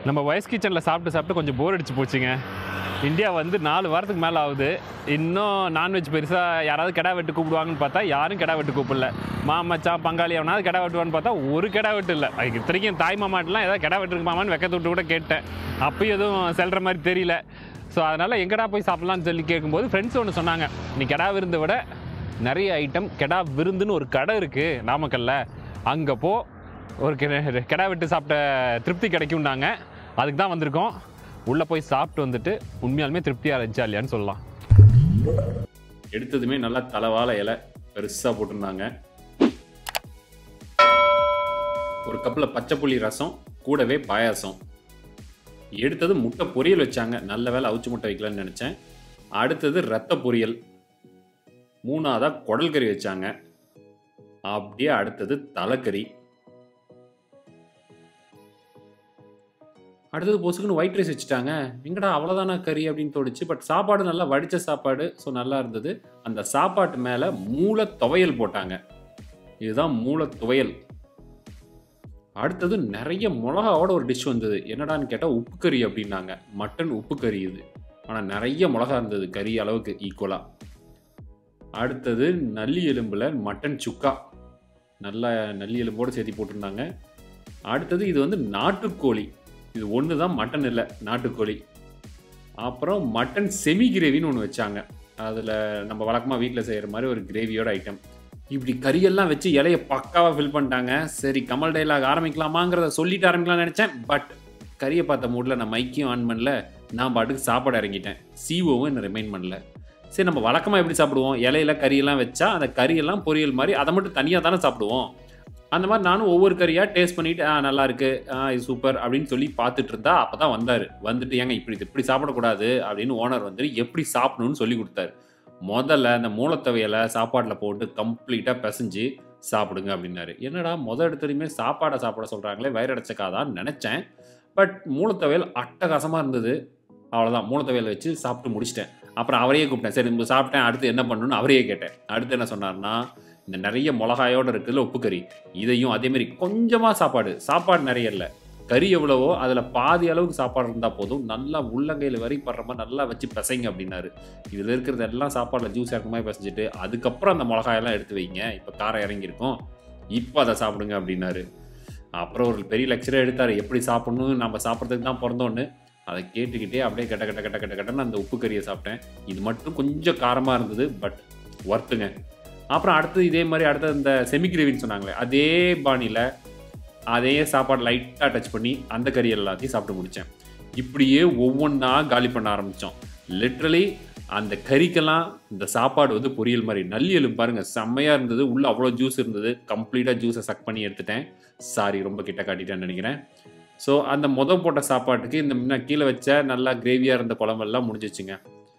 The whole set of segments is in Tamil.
நம்ம வயஸ் கிச்சனில் சாப்பிட்டு சாப்பிட்டு கொஞ்சம் போர் அடிச்சு போச்சுங்க இந்தியா வந்து நாலு வாரத்துக்கு மேலே ஆகுது இன்னும் நான்வெஜ் பெருசாக யாராவது கிடா வெட்டு கூப்பிடுவாங்கன்னு பார்த்தா யாரும் கிடா வெட்டு கூப்பிடல மாமச்சான் பங்காளி அவனாவது கிடா வெட்டுவான்னு பார்த்தா ஒரு கிடா வெட்டு இல்லை அதுக்கு இத்தனைக்கும் தாய் மாமாட்டெலாம் ஏதாவது கிடா வெட்டுருக்கு மாமான்னு வெக்கத்து விட்டு கூட கேட்டேன் அப்பயும் எதுவும் செல்ற மாதிரி தெரியல ஸோ அதனால் எங்கடா போய் சாப்பிட்லான்னு சொல்லி கேட்கும்போது ஃப்ரெண்ட்ஸ் ஒன்று சொன்னாங்க நீ கிடா விருந்தை விட நிறைய ஐட்டம் கெடா விருந்துன்னு ஒரு கடை இருக்குது நாமக்கல்ல அங்கே போ ஒரு கெ- கெடா வெட்டு சாப்பிட்ட திருப்தி கிடைக்கும்னாங்க அதுக்கு தான் வந்திருக்கோம் உள்ளே போய் சாப்பிட்டு வந்துட்டு உண்மையாலுமே திருப்தியாக இருந்துச்சா இல்லையான்னு சொல்லலாம் எடுத்ததுமே நல்லா தலைவாழை இலை பெருசாக போட்டிருந்தாங்க ஒரு கப்பில் பச்சை புளி ரசம் கூடவே பாயாசம் எடுத்தது முட்டை பொரியல் வச்சாங்க நல்ல வேளை அவிச்சு முட்டை வைக்கலான்னு நினச்சேன் அடுத்தது ரத்த பொரியல் மூணாவதாக குடல் கறி வச்சாங்க அப்படியே அடுத்தது தலைக்கறி அடுத்தது பொசுக்குன்னு ஒயிட் ரைஸ் வச்சுட்டாங்க எங்கடா அவ்வளோதானா கறி அப்படின்னு தோணுச்சு பட் சாப்பாடு நல்லா வடித்த சாப்பாடு ஸோ நல்லா இருந்தது அந்த சாப்பாட்டு மேலே மூளை துவையல் போட்டாங்க இதுதான் மூளை துவையல் அடுத்தது நிறைய மிளகாவோட ஒரு டிஷ் வந்தது என்னடான்னு கேட்டால் உப்பு கறி அப்படின்னாங்க மட்டன் உப்பு கறி இது ஆனால் நிறைய மிளகா இருந்தது கறி அளவுக்கு ஈக்குவலாக அடுத்தது நல்லி எலும்பில் மட்டன் சுக்கா நல்லா நல்லி எலும்போடு சேர்த்து போட்டிருந்தாங்க அடுத்தது இது வந்து நாட்டுக்கோழி இது ஒன்று தான் மட்டன் இல்லை நாட்டுக்கோழி அப்புறம் மட்டன் செமி கிரேவின்னு ஒன்று வச்சாங்க அதில் நம்ம வழக்கமாக வீட்டில் செய்கிற மாதிரி ஒரு கிரேவியோட ஐட்டம் இப்படி கறியெல்லாம் வச்சு இலைய பக்காவாக ஃபில் பண்ணிட்டாங்க சரி கமல் டைலாக் ஆரம்பிக்கலாமாங்கிறத சொல்லிட்டு ஆரம்பிக்கலாம்னு நினச்சேன் பட் கறியை பார்த்த மூடில் நான் மைக்கையும் ஆன் பண்ணல நான் பாட்டுக்கு சாப்பாடு இறங்கிட்டேன் சிஓவும் என்ன ரிமைண்ட் பண்ணல சரி நம்ம வழக்கமாக எப்படி சாப்பிடுவோம் இலையில கறியெல்லாம் வச்சா அந்த கறியெல்லாம் பொரியல் மாதிரி அதை மட்டும் தனியாக தானே சாப்பிடுவோம் அந்த மாதிரி நானும் ஒவ்வொரு கறியாக டேஸ்ட் பண்ணிட்டு ஆ நல்லா இருக்கு ஆ இது சூப்பர் அப்படின்னு சொல்லி பார்த்துட்டு இருந்தா அப்போ தான் வந்தார் வந்துட்டு ஏங்க இப்படி இது இப்படி சாப்பிடக்கூடாது அப்படின்னு ஓனர் வந்து எப்படி சாப்பிடணும்னு சொல்லி கொடுத்தாரு முதல்ல அந்த மூலத்தவையலை சாப்பாட்டில் போட்டு கம்ப்ளீட்டாக பிசைஞ்சு சாப்பிடுங்க அப்படின்னாரு என்னடா முத எடுத்ததுமே சாப்பாடை சாப்பிட சொல்கிறாங்களே வயிறடைச்சக்காதான்னு நினச்சேன் பட் மூலத்தவையல் அட்டகாசமாக இருந்தது அவ்வளோதான் மூலத்தவையலை வச்சு சாப்பிட்டு முடிச்சிட்டேன் அப்புறம் அவரையே கூப்பிட்டேன் சரி இந்த சாப்பிட்டேன் அடுத்து என்ன பண்ணணும்னு அவரையே கேட்டேன் அடுத்து என்ன சொன்னார்னா இந்த நிறைய மிளகாயோட இருக்குதுல உப்பு கறி இதையும் அதேமாரி கொஞ்சமாக சாப்பாடு சாப்பாடு நிறைய இல்லை கறி எவ்வளவோ அதில் பாதி அளவுக்கு சாப்பாடு இருந்தால் போதும் நல்லா உள்ளங்கையில் வரி படுற மாதிரி நல்லா வச்சு பிசைங்க அப்படின்னாரு இதில் இருக்கிறது எல்லாம் சாப்பாடில் ஜூஸ் இறக்க மாதிரி பிசைஞ்சிட்டு அதுக்கப்புறம் அந்த மிளகாயெல்லாம் எடுத்து வைங்க இப்போ காரம் இறங்கியிருக்கும் இப்போ அதை சாப்பிடுங்க அப்படின்னாரு அப்புறம் ஒரு பெரிய லெக்சரே எடுத்தார் எப்படி சாப்பிடணும் நம்ம சாப்பிட்றதுக்கு தான் பிறந்தோன்னு அதை கேட்டுக்கிட்டே அப்படியே கட்ட கட்ட கட்ட கட்ட கட்டன்னு அந்த உப்பு கறியை சாப்பிட்டேன் இது மட்டும் கொஞ்சம் காரமாக இருந்தது பட் ஒர்த்துங்க அப்புறம் அடுத்து இதே மாதிரி அடுத்து இந்த செமி கிரேவின்னு சொன்னாங்களே அதே பாணியில் அதே சாப்பாடு லைட்டாக டச் பண்ணி அந்த கறி எல்லாத்தையும் சாப்பிட்டு முடித்தேன் இப்படியே ஒவ்வொன்றா காலி பண்ண ஆரம்பித்தோம் லிட்ரலி அந்த கறிக்கெல்லாம் இந்த சாப்பாடு வந்து பொரியல் மாதிரி நல்லி எலும்பு பாருங்கள் செம்மையாக இருந்தது உள்ளே அவ்வளோ ஜூஸ் இருந்தது கம்ப்ளீட்டாக ஜூஸை சக் பண்ணி எடுத்துட்டேன் சாரி ரொம்ப கிட்ட காட்டிட்டேன்னு நினைக்கிறேன் ஸோ அந்த முத போட்ட சாப்பாட்டுக்கு இந்த முன்ன கீழே வச்ச நல்லா கிரேவியாக இருந்த குழம்பெல்லாம் முடிஞ்சிச்சுங்க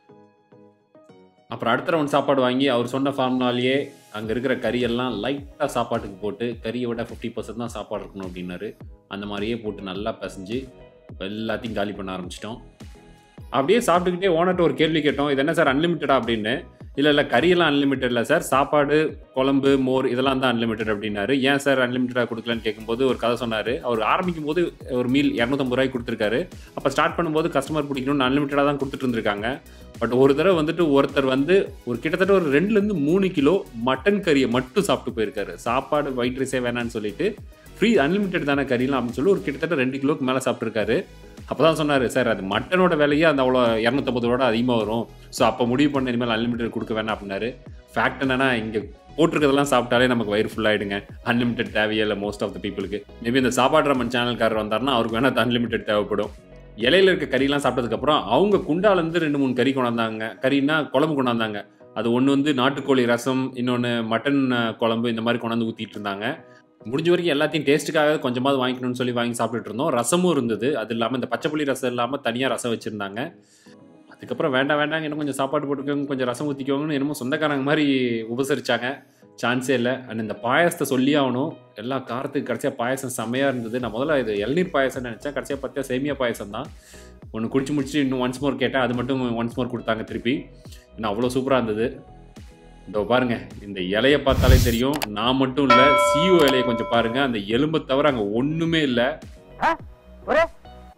அப்புறம் அடுத்த ரவுண்ட் சாப்பாடு வாங்கி அவர் சொன்ன ஃபார்ம்னாலேயே அங்கே இருக்கிற கறியெல்லாம் லைட்டாக சாப்பாட்டுக்கு போட்டு கறியை விட ஃபிஃப்டி பர்சன்ட் தான் சாப்பாடு இருக்கணும் அப்படின்னாரு அந்த மாதிரியே போட்டு நல்லா பிசைஞ்சு எல்லாத்தையும் காலி பண்ண ஆரம்பிச்சிட்டோம் அப்படியே சாப்பிட்டுக்கிட்டே ஓனர்கிட்ட ஒரு கேள்வி கேட்டோம் இது என்ன சார் அன்லிமிட்டடா அப்படின்னு இல்லை இல்லை கறியெல்லாம் அன்லிமிட்டட் இல்லை சார் சாப்பாடு குழம்பு மோர் இதெல்லாம் தான் அன்லிமிட்டட் அப்படின்னாரு ஏன் சார் அன்லிமிட்டடாக கொடுக்கலன்னு கேட்கும்போது ஒரு கதை சொன்னார் அவர் ஆரம்பிக்கும் போது ஒரு மீல் இரநூத்தம்பது ரூபாய்க்கு கொடுத்துருக்காரு அப்போ ஸ்டார்ட் பண்ணும்போது கஸ்டமர் பிடிக்கணும்னு அன்லிமிட்டடாக தான் கொடுத்துட்டு இருந்திருக்காங்க பட் ஒரு தடவை வந்துட்டு ஒருத்தர் வந்து ஒரு கிட்டத்தட்ட ஒரு ரெண்டுலேருந்து மூணு கிலோ மட்டன் கறியை மட்டும் சாப்பிட்டு போயிருக்காரு சாப்பாடு ஒயிட் ரைஸே வேணான்னு சொல்லிட்டு ஃப்ரீ அன்லிமிட்டட் தானே கறிலாம் அப்படின்னு சொல்லி ஒரு கிட்டத்தட்ட ரெண்டு கிலோக்கு மேலே சாப்பிட்ருக்காரு அப்போ தான் சொன்னார் சார் அது மட்டனோட விலையே அந்த அவ்வளோ இரநூத்தம்பது ரூபா அதிகமாக வரும் ஸோ அப்போ முடிவு பண்ண இனிமேல் அன்லிமிட்டட் கொடுக்க வேணாம் அப்படின்னாரு ஃபேக்ட் என்னன்னா இங்கே போட்டிருக்கிறதெல்லாம் சாப்பிட்டாலே நமக்கு வயிறு ஃபுல்லாகிடுங்க அன்லிமிட்டட் தேவையே இல்லை மோஸ்ட் ஆஃப் த பீப்புளுக்கு மேபி இந்த சாப்பாடு ரமன் சேனல்காரர் வந்தாருன்னா அவருக்கு வேணால் அன்லிமிட்டட் தேவைப்படும் இலையில இருக்க கறிலாம் சாப்பிட்டதுக்கப்புறம் அவங்க குண்டாலேருந்து ரெண்டு மூணு கறி கொண்டாந்தாங்க கறின்னா குழம்பு கொண்டாந்தாங்க அது ஒன்று வந்து நாட்டுக்கோழி ரசம் இன்னொன்று மட்டன் அஹ், குழம்பு இந்த மாதிரி கொண்டாந்து ஊற்றிட்டு இருந்தாங்க முடிஞ்ச வரைக்கும் எல்லாத்தையும் டேஸ்ட்டுக்காக கொஞ்சமாவது வாங்கிக்கணும்னு சொல்லி வாங்கி சாப்பிட்டுட்டு இருந்தோம் ரசமும் இருந்தது அது இல்லாமல் இந்த பச்சை புளி ரசம் இல்லாமல் தனியாக ரசம் வச்சுருந்தாங்க அதுக்கப்புறம் வேண்டாம் வேண்டாங்க இன்னும் கொஞ்சம் சாப்பாடு போட்டுக்கோங்க கொஞ்சம் ரசம் ஊற்றிக்கோங்கன்னு என்னமோ சொந்தக்காரங்க மாதிரி உபசரிச்சாங்க சான்ஸே இல்லை அண்ட் இந்த பாயசத்தை சொல்லி ஆகணும் எல்லா காரத்துக்கு கடைசியாக பாயசம் செம்மையாக இருந்தது நான் முதல்ல இது இளநீர் பாயசம்னு நினச்சேன் கடைசியாக பார்த்தா சேமியா பாயசம் தான் ஒன்று குடிச்சு முடிச்சுட்டு இன்னும் ஒன்ஸ் மோர் கேட்டேன் அது மட்டும் ஒன்ஸ் மோர் கொடுத்தாங்க திருப்பி இன்னும் அவ்வளோ சூப்பராக இருந்தது இதோ பாருங்க இந்த இலையை பார்த்தாலே தெரியும் நான் மட்டும் இல்லை சிஓ இலையை கொஞ்சம் பாருங்க அந்த எலும்பை தவிர அங்கே ஒன்றுமே இல்லை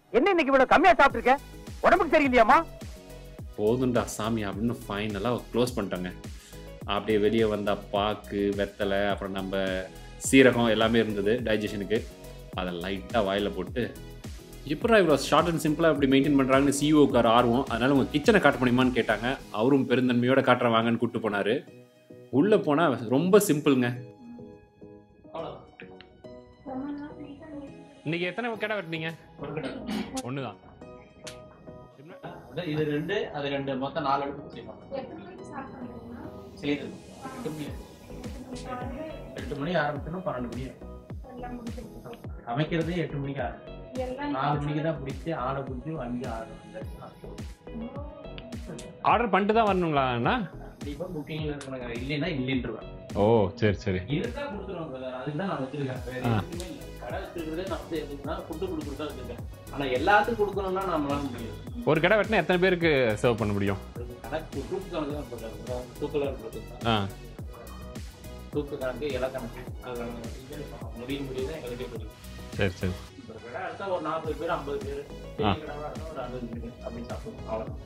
என்ன இன்னைக்கு இவ்வளவு கம்மியா சாப்பிட்டுருக்க உடம்புக்கு சரியில்லையாமா போதுண்டா சாமி அப்படின்னு ஃபைனலாக க்ளோஸ் பண்ணிட்டாங்க அப்படியே வெளியே வந்தா பாக்கு வெத்தலை அப்புறம் நம்ம சீரகம் எல்லாமே இருந்தது டைஜஷனுக்கு அதை லைட்டாக வாயில் போட்டு எப்படா இவ்வளோ ஷார்ட் அண்ட் சிம்பிளாக இப்படி மெயின்டைன் பண்ணுறாங்கன்னு சிஓக்கார் ஆர்வம் அதனால் உங்கள் கிச்சனை காட்ட முடியுமான்னு கேட்டாங்க அவரும் பெருந்தன்மையோட காட்டுற வாங்கன்னு கூப்பிட்டு போனார் உள்ளே போனால் ரொம்ப சிம்பிளுங்க இன்னைக்கு எத்தனை கடை வெட்டினீங்க ஒன்று தான் இது ரெண்டு அது ரெண்டு மொத்தம் நாலு அடுப்பு செய்யணும் செய்யுது எட்டு மணி எட்டு மணி ஆரம்பிக்கணும் பன்னெண்டு மணி அமைக்கிறதே எட்டு மணிக்கு ஆரம்பிக்கும் நாலு மணிக்கு தான் பிடிச்சி ஆளை பிடிச்சி வண்டி ஆறு ஆர்டர் பண்ணிட்டு தான் வரணுங்களா அண்ணா கண்டிப்பா புக்கிங்ல இருக்கணுங்க இல்லைன்னா இல்லைன்றுவேன் ஓ சரி சரி இருந்தா கொடுத்துருவோம் brother. அதுக்கு தான் நான் வச்சிருக்கேன் வேற ஆ. எதுவுமே இல்லை கடை வச்சிருக்கிறதே நான் வந்து எதுக்குன்னா ஃபுட்டு கொடுக்குறதா வச்சிருக்கேன் ஆனா எல்லாத்துக்கும் கொடுக்கணும்னா நம்மளால முடியாது ஒரு கடை வெட்டினா எத்தனை பேருக்கு சர்வ் பண்ண முடியும் கணக்கு தூக்கு கணக்கு தான் போட்டாங்க தூக்கில் இருக்கிறது ஆ தூக்கு கணக்கு இலை கணக்கு அது முடிய முடியுது எங்களுக்கே தெரியும் சரி சரி ஒரு கடை எடுத்தா ஒரு நாற்பது பேர் ஐம்பது பேர் பெரிய கடைவா இருந்தா ஒரு அறுபது பேர் அப்படி சாப்பிடுவோம் அவ்வளவுதான்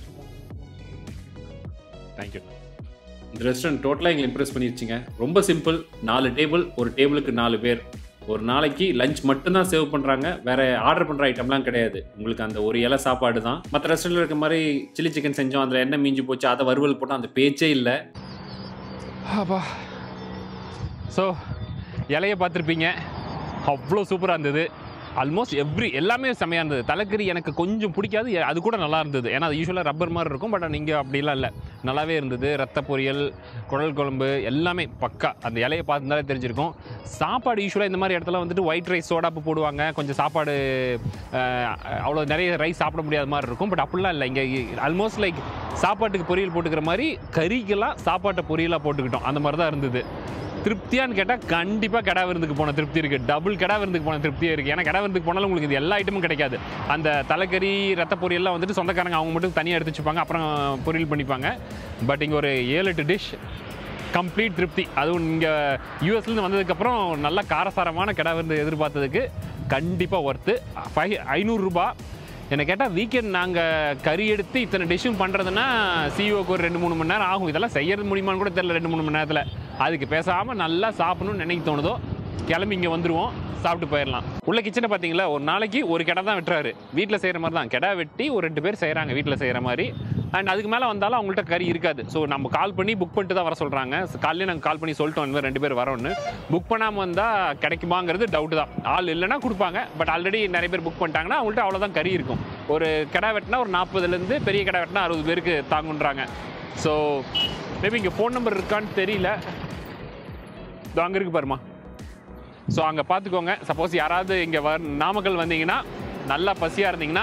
தேங்க்யூ இந்த ரெஸ்டாரண்ட் டோட்டலாக எங்களை இம்ப்ரெஸ் பண்ணிருச்சுங்க ரொம்ப சிம்பிள் நாலு டேபிள் ஒரு டேபிளுக்கு நாலு பேர் ஒரு நாளைக்கு லஞ்ச் மட்டும்தான் சேவ் பண்ணுறாங்க வேற ஆர்டர் பண்ணுற ஐட்டம்லாம் கிடையாது உங்களுக்கு அந்த ஒரு இலை சாப்பாடு தான் மற்ற ரெஸ்டாரண்ட்டில் இருக்க மாதிரி சில்லி சிக்கன் செஞ்சோம் அதில் என்ன மீஞ்சி போச்சு அதை வறுவல் போட்டோம் அந்த பேச்சே இல்லை அப்பா ஸோ இலையை பார்த்துருப்பீங்க அவ்வளோ சூப்பராக இருந்தது ஆல்மோஸ்ட் எவ்ரி எல்லாமே செமையாக இருந்தது தலைக்கறி எனக்கு கொஞ்சம் பிடிக்காது எ- அது கூட நல்லா இருந்தது ஏன்னா அது யூஸ்வலாக ரப்பர் மாதிரி இருக்கும் பட் நீங்கள் அப்படிலாம் இல்லை நல்லாவே இருந்தது ரத்த பொரியல் குடல் குழம்பு எல்லாமே பக்கா அந்த இலையை பார்த்துருந்தாலே தெரிஞ்சிருக்கும் சாப்பாடு யூஸ்வலாக இந்த மாதிரி இடத்துல வந்துட்டு ஒயிட் ரைஸ் சோடாப்பு போடுவாங்க கொஞ்சம் சாப்பாடு அஹ், அவ்வளோ நிறைய ரைஸ் சாப்பிட முடியாத மாதிரி இருக்கும் பட் அப்படிலாம் இல்லை இங்கே ஆல்மோஸ்ட் லைக் சாப்பாட்டுக்கு பொரியல் போட்டுக்கிற மாதிரி கறிக்கெல்லாம் சாப்பாட்டை பொரியலாக போட்டுக்கிட்டோம் அந்த மாதிரி தான் இருந்தது திருப்தியான்னு கேட்டால் கண்டிப்பாக கடை விருந்துக்கு போன திருப்தி இருக்குது டபுள் கடை விருந்துக்கு போன திருப்தியே இருக்குது ஏன்னா கடை விருந்துக்கு போனாலும் உங்களுக்கு இது எல்லா ஐட்டமும் கிடைக்காது அந்த தலைக்கறி ரத்த பொரியல்லாம் வந்துட்டு சொந்தக்காரங்க அவங்க மட்டும் தனியாக எடுத்து வச்சுப்பாங்க அப்புறம் பொரியல் பண்ணிப்பாங்க பட் இங்கே ஒரு ஏழு எட்டு டிஷ் கம்ப்ளீட் திருப்தி அதுவும் இங்கே யூஎஸ்லேருந்து வந்ததுக்கப்புறம் நல்ல காரசாரமான கடை விருந்து எதிர்பார்த்ததுக்கு கண்டிப்பாக ஒர்த்து ஃபைவ் ஐநூறுரூபா என்னை கேட்டால் வீக்கெண்ட் நாங்கள் கறி எடுத்து இத்தனை டிஷ்ஷும் பண்ணுறதுன்னா சிஓக்கு ஒரு ரெண்டு மூணு மணி நேரம் ஆகும் இதெல்லாம் செய்யறது முடியுமான்னு கூட தெரியல ரெண்டு மூணு மணி நேரத்தில் அதுக்கு பேசாமல் நல்லா சாப்பிடணும்னு நினைக்க தோணுதோ கிளம்பி இங்கே வந்துடுவோம் சாப்பிட்டு போயிடலாம் உள்ள கிச்சனை பார்த்தீங்களா ஒரு நாளைக்கு ஒரு கடை தான் வெட்டுறாரு வீட்டில் செய்கிற மாதிரி தான் கிடா வெட்டி ஒரு ரெண்டு பேர் செய்கிறாங்க வீட்டில் செய்கிற மாதிரி அண்ட் அதுக்கு மேலே வந்தாலும் அவங்கள்ட்ட கறி இருக்காது ஸோ நம்ம கால் பண்ணி புக் பண்ணிட்டு தான் வர சொல்கிறாங்க காலையில் நாங்கள் கால் பண்ணி சொல்லிட்டோம் இந்த மாதிரி ரெண்டு பேர் வரோன்னு புக் பண்ணாமல் வந்தால் கிடைக்குமாங்கிறது டவுட் தான் ஆள் இல்லைன்னா கொடுப்பாங்க பட் ஆல்ரெடி நிறைய பேர் புக் பண்ணிட்டாங்கன்னா அவங்கள்ட்ட அவ்வளோதான் கறி இருக்கும் ஒரு கடை வெட்டினா ஒரு நாற்பதுலேருந்து பெரிய கடை வெட்டினா அறுபது பேருக்கு தாங்குன்றாங்க ஸோ மேபி இங்கே ஃபோன் நம்பர் இருக்கான்னு தெரியல இதோ அங்கே இருக்கு பாருமா ஸோ அங்கே பார்த்துக்கோங்க சப்போஸ் யாராவது இங்கே வ நாமக்கல் வந்தீங்கன்னா நல்லா பசியாக இருந்தீங்கன்னா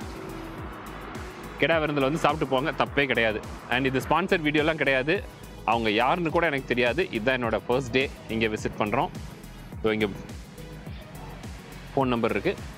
கிடா விருந்தில் வந்து சாப்பிட்டு போங்க தப்பே கிடையாது அண்ட் இது ஸ்பான்சர் வீடியோலாம் கிடையாது அவங்க யாருன்னு கூட எனக்கு தெரியாது இதுதான் என்னோட ஃபர்ஸ்ட் டே இங்கே விசிட் பண்ணுறோம் ஸோ இங்கே ஃபோன் நம்பர் இருக்குது